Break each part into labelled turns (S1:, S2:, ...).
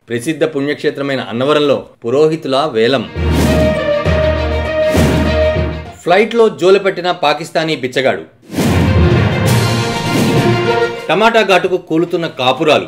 S1: ప్రసిద్ధ పుణ్యక్షేత్రమైన అన్నవరంలో పురోహితుల వేలం ఫ్లైట్లో జోలెపట్టిన పాకిస్తానీ బిచ్చగాడు టమాటా ఘాటుకు కూలుతున్న కాపురాలు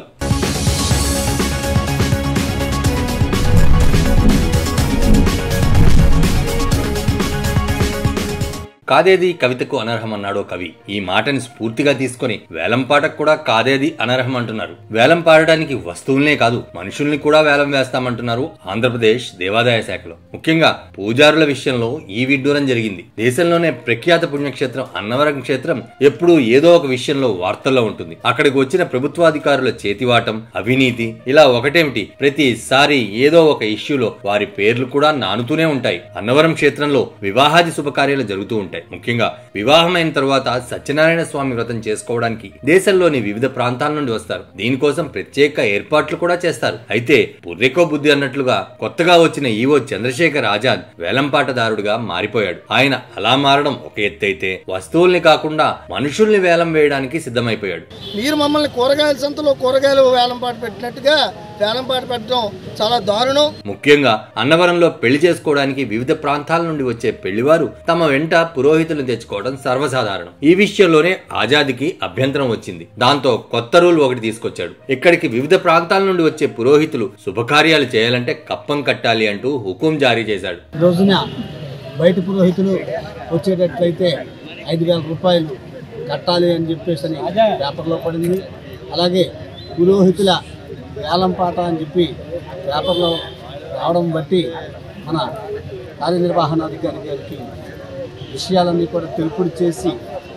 S1: కాదేది కవితకు అనర్హం అన్నాడో కవి ఈ మాటని స్ఫూర్తిగా తీసుకొని వేలం పాటకు కూడా కాదేది అనర్హం అంటున్నారు వేలం పాడడానికి వస్తువులనే కాదు మనుషుల్ని కూడా వేలం వేస్తామంటున్నారు ఆంధ్రప్రదేశ్ దేవాదాయ శాఖలో ముఖ్యంగా పూజారుల విషయంలో ఈ విడ్డూరం జరిగింది దేశంలోనే ప్రఖ్యాత పుణ్యక్షేత్రం అన్నవరం క్షేత్రం ఎప్పుడూ ఏదో ఒక విషయంలో వార్తల్లో ఉంటుంది అక్కడికి వచ్చిన ప్రభుత్వాధికారుల చేతివాటం అవినీతి ఇలా ఒకటేమిటి ప్రతిసారి ఏదో ఒక ఇష్యూలో వారి పేర్లు కూడా నానుతూనే ఉంటాయి అన్నవరం క్షేత్రంలో వివాహాది శుభకార్యాలు జరుగుతూ ఉంటాయి ముఖ్యంగా వివాహమైన తరువాత సత్యనారాయణ స్వామి వ్రతం చేసుకోవడానికి దేశంలోని వివిధ ప్రాంతాల నుండి వస్తారు దీనికోసం ప్రత్యేక ఏర్పాట్లు కూడా చేస్తారు అయితే పుర్రెకో బుద్ధి అన్నట్లుగా కొత్తగా వచ్చిన ఈవో చంద్రశేఖర్ ఆజాద్ వేలంపాటదారుడుగా మారిపోయాడు ఆయన అలా మారడం ఒక ఎత్తైతే వస్తువుల్ని కాకుండా మనుషుల్ని వేలం వేయడానికి సిద్ధమైపోయాడు
S2: మీరు మమ్మల్ని కూరగాయల సంతలో కూరగాయలు వేలంపాట పెట్టినట్టుగా వేలంపాట పెట్టడం చాలా దారుణం
S1: ముఖ్యంగా అన్నవరంలో పెళ్లి చేసుకోవడానికి వివిధ ప్రాంతాల నుండి వచ్చే పెళ్లివారు తమ వెంట పురోహితులను తెచ్చుకోవడం సర్వసాధారణం ఈ విషయంలోనే ఆజాదికి అభ్యంతరం వచ్చింది దాంతో కొత్త రూల్ ఒకటి తీసుకొచ్చాడు ఇక్కడికి వివిధ ప్రాంతాల నుండి వచ్చే పురోహితులు శుభకార్యాలు చేయాలంటే కప్పం కట్టాలి అంటూ హుకుం జారీ చేశాడు
S2: ఈ రోజున బయట పురోహితులు వచ్చేటట్లయితే ఐదు వేల రూపాయలు కట్టాలి అని చెప్పేసి అని పేపర్లో పడింది అలాగే పురోహితుల వేలంపాట అని చెప్పి పేపర్లో రావడం బట్టి మన కార్యనిర్వహణాధికారి గారికి విషయాలన్నీ కూడా తెలుపుడు చేసి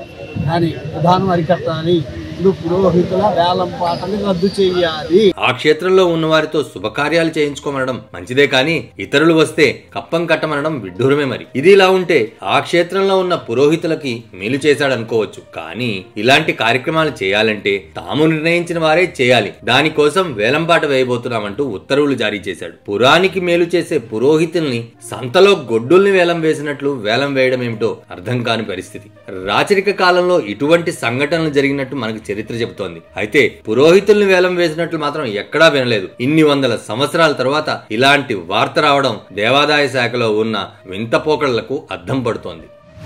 S2: దాని విధానం అరికట్టాలి ఇప్పుడు పురోహితుల వేలంపాటని రద్దు చేయాలి
S1: ఆ క్షేత్రంలో ఉన్న వారితో శుభకార్యాలు చేయించుకోమనడం మంచిదే కానీ ఇతరులు వస్తే కప్పం కట్టమనడం విడ్డూరమే మరి ఇది ఇలా ఉంటే ఆ క్షేత్రంలో ఉన్న పురోహితులకి మేలు చేశాడనుకోవచ్చు కానీ ఇలాంటి కార్యక్రమాలు చేయాలంటే తాము నిర్ణయించిన వారే చేయాలి దానికోసం వేలంపాట వేయబోతున్నామంటూ ఉత్తర్వులు జారీ చేశాడు పురానికి మేలు చేసే పురోహితుల్ని సంతలో గొడ్డుల్ని వేలం వేసినట్లు వేలం వేయడం ఏమిటో అర్థం కాని పరిస్థితి రాచరిక కాలంలో ఇటువంటి సంఘటనలు జరిగినట్టు మనకు చరిత్ర చెబుతోంది అయితే పురోహితుల్ని వేలం వేసినట్లు మాత్రం ఎక్కడా వినలేదు ఇన్ని వందల సంవత్సరాల తర్వాత ఇలాంటి వార్త రావడం దేవాదాయ శాఖలో ఉన్న వింత పోకడలకు అద్దం పడుతోంది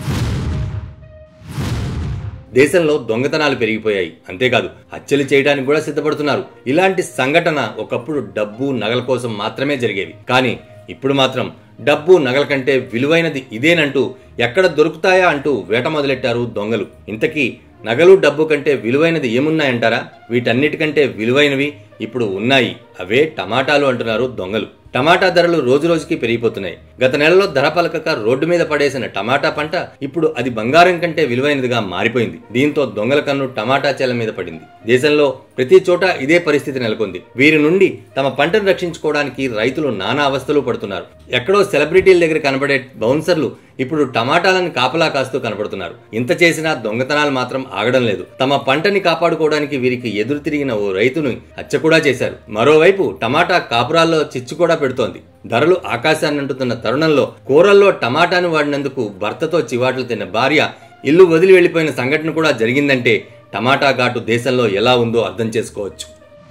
S1: దేశంలో దొంగతనాలు పెరిగిపోయాయి అంతేకాదు హత్యలు చేయడానికి కూడా సిద్ధపడుతున్నారు ఇలాంటి సంఘటన ఒకప్పుడు డబ్బు నగల కోసం మాత్రమే జరిగేవి కానీ ఇప్పుడు మాత్రం డబ్బు నగల కంటే విలువైనది ఇదేనంటూ ఎక్కడ దొరుకుతాయా అంటూ వేట మొదలెట్టారు దొంగలు ఇంతకీ నగలు డబ్బు కంటే విలువైనది ఏమున్నాయంటారా వీటన్నిటికంటే విలువైనవి ఇప్పుడు ఉన్నాయి అవే టమాటాలు అంటున్నారు దొంగలు టమాటా ధరలు రోజు రోజుకి పెరిగిపోతున్నాయి గత నెలలో ధర పలకక రోడ్డు మీద పడేసిన టమాటా పంట ఇప్పుడు అది బంగారం కంటే విలువైనదిగా మారిపోయింది దీంతో దొంగల కన్ను టమాటా చేల మీద పడింది దేశంలో ప్రతి చోట ఇదే పరిస్థితి నెలకొంది వీరి నుండి తమ పంటను రక్షించుకోవడానికి రైతులు నానా అవస్థలు పడుతున్నారు ఎక్కడో సెలబ్రిటీల దగ్గర కనబడే బౌన్సర్లు ఇప్పుడు టమాటాలను కాపలా కాస్తూ కనబడుతున్నారు ఇంత చేసినా దొంగతనాలు మాత్రం ఆగడం లేదు తమ పంటని కాపాడుకోవడానికి వీరికి ఎదురు తిరిగిన ఓ రైతును హత్య కూడా చేశారు మరోవైపు టమాటా కాపురాల్లో చిచ్చు కూడా పెడుతోంది ధరలు ఆకాశాన్ని అంటుతున్న తరుణంలో కూరల్లో టమాటాను వాడినందుకు భర్తతో చివాట్లు తిన్న భార్య ఇల్లు వదిలి వెళ్లిపోయిన సంఘటన కూడా జరిగిందంటే టమాటా ఘాటు దేశంలో ఎలా ఉందో అర్థం చేసుకోవచ్చు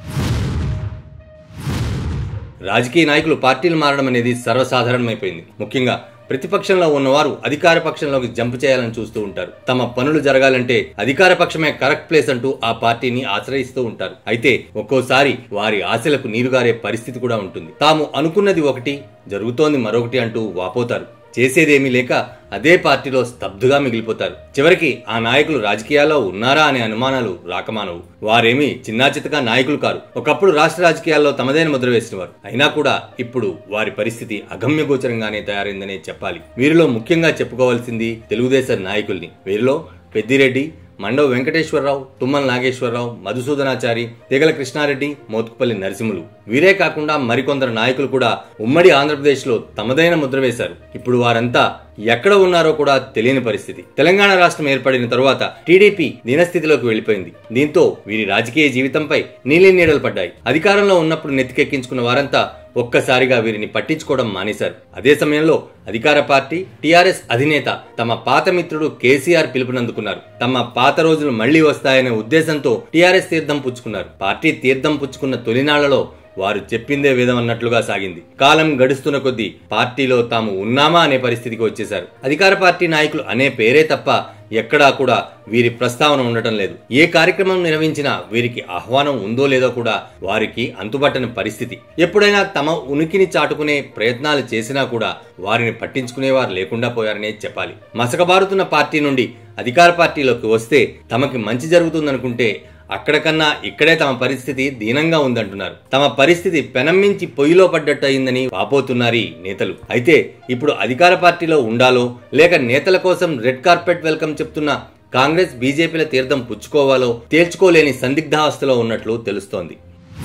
S1: రాజకీయ నాయకులు పార్టీలు మారడం అనేది సర్వసాధారణమైపోయింది ముఖ్యంగా ప్రతిపక్షంలో ఉన్నవారు అధికార పక్షంలోకి జంప్ చేయాలని చూస్తూ ఉంటారు తమ పనులు జరగాలంటే అధికార పక్షమే కరెక్ట్ ప్లేస్ అంటూ ఆ పార్టీని ఆశ్రయిస్తూ ఉంటారు అయితే ఒక్కోసారి వారి ఆశలకు నీరుగారే పరిస్థితి కూడా ఉంటుంది తాము అనుకున్నది ఒకటి జరుగుతోంది మరొకటి అంటూ వాపోతారు చేసేదేమీ లేక అదే పార్టీలో స్తబ్దుగా మిగిలిపోతారు చివరికి ఆ నాయకులు రాజకీయాల్లో ఉన్నారా అనే అనుమానాలు రాకమానవు వారేమీ చిన్నాచితగా నాయకులు కారు ఒకప్పుడు రాష్ట్ర రాజకీయాల్లో తమదైన ముద్ర వేసిన వారు అయినా కూడా ఇప్పుడు వారి పరిస్థితి అగమ్యగోచరంగానే తయారైందనే చెప్పాలి వీరిలో ముఖ్యంగా చెప్పుకోవాల్సింది తెలుగుదేశం నాయకుల్ని వీరిలో పెద్దిరెడ్డి మండవ వెంకటేశ్వరరావు తుమ్మల నాగేశ్వరరావు మధుసూదనాచారి తెగల కృష్ణారెడ్డి మోత్కుపల్లి నరసింహులు వీరే కాకుండా మరికొందరు నాయకులు కూడా ఉమ్మడి ఆంధ్రప్రదేశ్లో తమదైన ముద్ర వేశారు ఇప్పుడు వారంతా ఎక్కడ ఉన్నారో కూడా తెలియని పరిస్థితి తెలంగాణ రాష్ట్రం ఏర్పడిన తరువాత టీడీపీ దీనస్థితిలోకి వెళ్లిపోయింది దీంతో వీరి రాజకీయ జీవితంపై నీలి నీడలు పడ్డాయి అధికారంలో ఉన్నప్పుడు నెత్తికెక్కించుకున్న వారంతా ఒక్కసారిగా వీరిని పట్టించుకోవడం మానేశారు అదే సమయంలో అధికార పార్టీ టీఆర్ఎస్ అధినేత తమ పాత మిత్రుడు కేసీఆర్ పిలుపునందుకున్నారు తమ పాత రోజులు మళ్లీ వస్తాయనే ఉద్దేశంతో టీఆర్ఎస్ తీర్థం పుచ్చుకున్నారు పార్టీ తీర్థం పుచ్చుకున్న తొలినాళ్లలో వారు చెప్పిందే వేదం అన్నట్లుగా సాగింది కాలం గడుస్తున్న కొద్దీ పార్టీలో తాము ఉన్నామా అనే పరిస్థితికి వచ్చేశారు అధికార పార్టీ నాయకులు అనే పేరే తప్ప ఎక్కడా కూడా వీరి ప్రస్తావన ఉండటం లేదు ఏ కార్యక్రమం నిర్వహించినా వీరికి ఆహ్వానం ఉందో లేదో కూడా వారికి అంతుబట్టని పరిస్థితి ఎప్పుడైనా తమ ఉనికిని చాటుకునే ప్రయత్నాలు చేసినా కూడా వారిని పట్టించుకునేవారు లేకుండా పోయారనే చెప్పాలి మసకబారుతున్న పార్టీ నుండి అధికార పార్టీలోకి వస్తే తమకి మంచి జరుగుతుందనుకుంటే అక్కడకన్నా ఇక్కడే తమ పరిస్థితి దీనంగా ఉందంటున్నారు తమ పరిస్థితి పెనమ్మించి పొయ్యిలో పడ్డట్టు అయిందని వాపోతున్నారు ఈ నేతలు అయితే ఇప్పుడు అధికార పార్టీలో ఉండాలో లేక నేతల కోసం రెడ్ కార్పెట్ వెల్కమ్ చెప్తున్న కాంగ్రెస్ బీజేపీల తీర్థం పుచ్చుకోవాలో తేల్చుకోలేని సందిగ్ధావస్థలో ఉన్నట్లు తెలుస్తోంది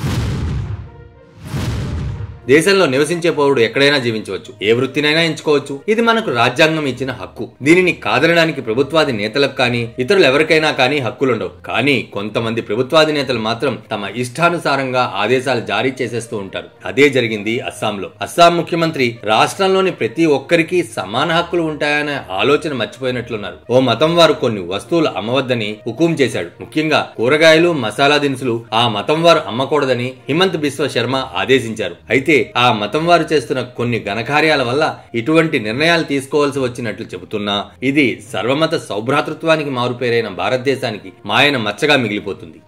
S1: దేశంలో నివసించే పౌరుడు ఎక్కడైనా జీవించవచ్చు ఏ వృత్తినైనా ఎంచుకోవచ్చు ఇది మనకు రాజ్యాంగం ఇచ్చిన హక్కు దీనిని కాదనడానికి ప్రభుత్వాది నేతలకు కానీ ఇతరులు ఎవరికైనా కానీ హక్కులుండవు కానీ కొంతమంది ప్రభుత్వాది నేతలు మాత్రం తమ ఇష్టానుసారంగా ఆదేశాలు జారీ చేసేస్తూ ఉంటారు అదే జరిగింది అస్సాంలో అస్సాం ముఖ్యమంత్రి రాష్ట్రంలోని ప్రతి ఒక్కరికి సమాన హక్కులు ఉంటాయనే ఆలోచన మర్చిపోయినట్లున్నారు ఓ మతం వారు కొన్ని వస్తువులు అమ్మవద్దని హుకుం చేశాడు ముఖ్యంగా కూరగాయలు మసాలా దినుసులు ఆ మతం వారు అమ్మకూడదని హిమంత్ బిశ్వ శర్మ ఆదేశించారు అయితే ఆ మతం వారు చేస్తున్న కొన్ని ఘనకార్యాల వల్ల ఇటువంటి నిర్ణయాలు తీసుకోవాల్సి వచ్చినట్లు చెబుతున్నా ఇది సర్వమత సౌభ్రాతృత్వానికి మారుపేరైన భారతదేశానికి మాయన మచ్చగా మిగిలిపోతుంది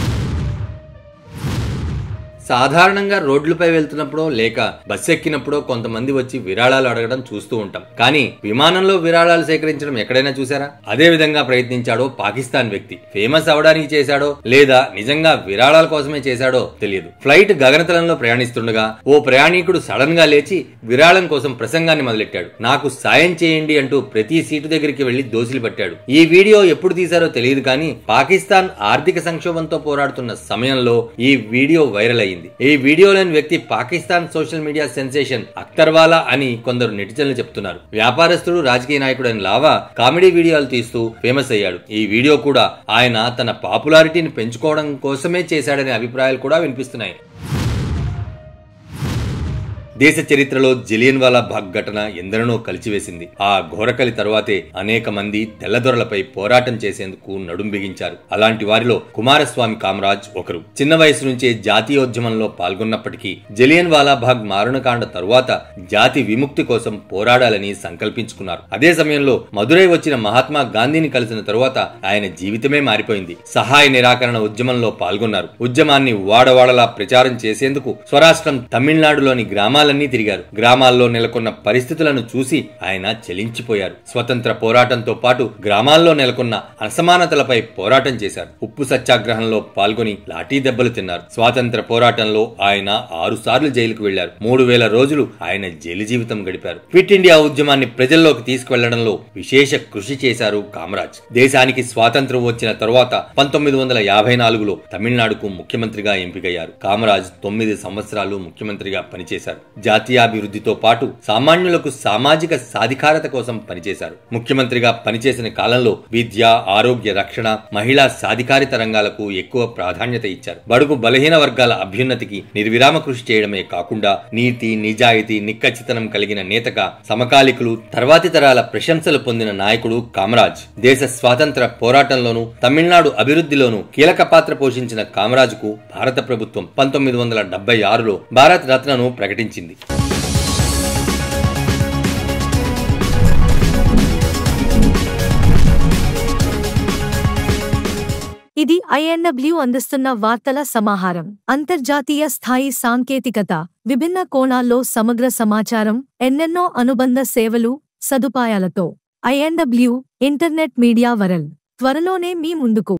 S1: సాధారణంగా రోడ్లపై వెళ్తున్నప్పుడో లేక బస్సు ఎక్కినప్పుడో కొంతమంది వచ్చి విరాళాలు అడగడం చూస్తూ ఉంటాం కానీ విమానంలో విరాళాలు సేకరించడం ఎక్కడైనా చూసారా అదే విధంగా ప్రయత్నించాడో పాకిస్తాన్ వ్యక్తి ఫేమస్ అవడానికి చేశాడో లేదా నిజంగా విరాళాల కోసమే చేశాడో తెలియదు ఫ్లైట్ గగనతలంలో ప్రయాణిస్తుండగా ఓ ప్రయాణికుడు సడన్ గా లేచి విరాళం కోసం ప్రసంగాన్ని మొదలెట్టాడు నాకు సాయం చేయండి అంటూ ప్రతి సీటు దగ్గరికి వెళ్లి దోసిలు పట్టాడు ఈ వీడియో ఎప్పుడు తీశారో తెలియదు కానీ పాకిస్తాన్ ఆర్థిక సంక్షోభంతో పోరాడుతున్న సమయంలో ఈ వీడియో వైరల్ అయింది ఈ వీడియోలోని వ్యక్తి పాకిస్తాన్ సోషల్ మీడియా సెన్సేషన్ అఖ్తర్వాలా అని కొందరు నెటిజన్లు చెప్తున్నారు వ్యాపారస్తుడు రాజకీయ నాయకుడు అని లావా కామెడీ వీడియోలు తీస్తూ ఫేమస్ అయ్యాడు ఈ వీడియో కూడా ఆయన తన పాపులారిటీని పెంచుకోవడం కోసమే చేశాడనే అభిప్రాయాలు కూడా వినిపిస్తున్నాయి దేశ చరిత్రలో జలియన్ వాలా బాగ్ ఘటన ఎందరినో కలిచివేసింది ఆ ఘోరకలి తరువాతే అనేక మంది తెల్లదొరలపై పోరాటం చేసేందుకు నడుం బిగించారు అలాంటి వారిలో కుమారస్వామి కామరాజ్ ఒకరు చిన్న వయసు నుంచే జాతీయోద్యమంలో పాల్గొన్నప్పటికీ జలియన్ వాలా బాగ్ మారణకాండ తరువాత జాతి విముక్తి కోసం పోరాడాలని సంకల్పించుకున్నారు అదే సమయంలో మదురై వచ్చిన మహాత్మా గాంధీని కలిసిన తరువాత ఆయన జీవితమే మారిపోయింది సహాయ నిరాకరణ ఉద్యమంలో పాల్గొన్నారు ఉద్యమాన్ని వాడవాడలా ప్రచారం చేసేందుకు స్వరాష్ట్రం తమిళనాడులోని గ్రామాలన్నీ తిరిగారు గ్రామాల్లో నెలకొన్న పరిస్థితులను చూసి ఆయన చెలించిపోయారు స్వతంత్ర పోరాటంతో పాటు గ్రామాల్లో నెలకొన్న అసమానతలపై పోరాటం చేశారు ఉప్పు సత్యాగ్రహంలో పాల్గొని లాఠీ దెబ్బలు తిన్నారు స్వాతంత్ర పోరాటంలో ఆయన ఆరు సార్లు జైలుకు వెళ్లారు మూడు వేల రోజులు ఆయన జైలు జీవితం గడిపారు క్విట్ ఇండియా ఉద్యమాన్ని ప్రజల్లోకి తీసుకువెళ్లడంలో విశేష కృషి చేశారు కామరాజ్ దేశానికి స్వాతంత్రం వచ్చిన తరువాత పంతొమ్మిది వందల యాభై నాలుగులో తమిళనాడుకు ముఖ్యమంత్రిగా ఎంపికయ్యారు కామరాజ్ తొమ్మిది సంవత్సరాలు ముఖ్యమంత్రిగా పనిచేశారు జాతీయాభివృద్ధితో పాటు సామాన్యులకు సామాజిక సాధికారత కోసం పనిచేశారు ముఖ్యమంత్రిగా పనిచేసిన కాలంలో విద్య ఆరోగ్య రక్షణ మహిళా సాధికారిత రంగాలకు ఎక్కువ ప్రాధాన్యత ఇచ్చారు బడుగు బలహీన వర్గాల అభ్యున్నతికి నిర్విరామ కృషి చేయడమే కాకుండా నీతి నిజాయితీ నిక్కచ్చితనం కలిగిన నేతగా సమకాలికులు తర్వాతి తరాల ప్రశంసలు పొందిన నాయకుడు కామరాజ్ దేశ స్వాతంత్ర పోరాటంలోనూ తమిళనాడు అభివృద్ధిలోనూ కీలక పాత్ర పోషించిన కామరాజుకు భారత ప్రభుత్వం పంతొమ్మిది వందల డెబ్బై ఆరులో భారత్ రత్నను ప్రకటించింది
S3: ఇది ఐఎన్డబ్ల్యూ అందిస్తున్న వార్తల సమాహారం అంతర్జాతీయ స్థాయి సాంకేతికత విభిన్న కోణాల్లో సమగ్ర సమాచారం ఎన్నెన్నో అనుబంధ సేవలు సదుపాయాలతో ఐఎన్డబ్ల్యూ ఇంటర్నెట్ మీడియా వరల్డ్ త్వరలోనే మీ ముందుకు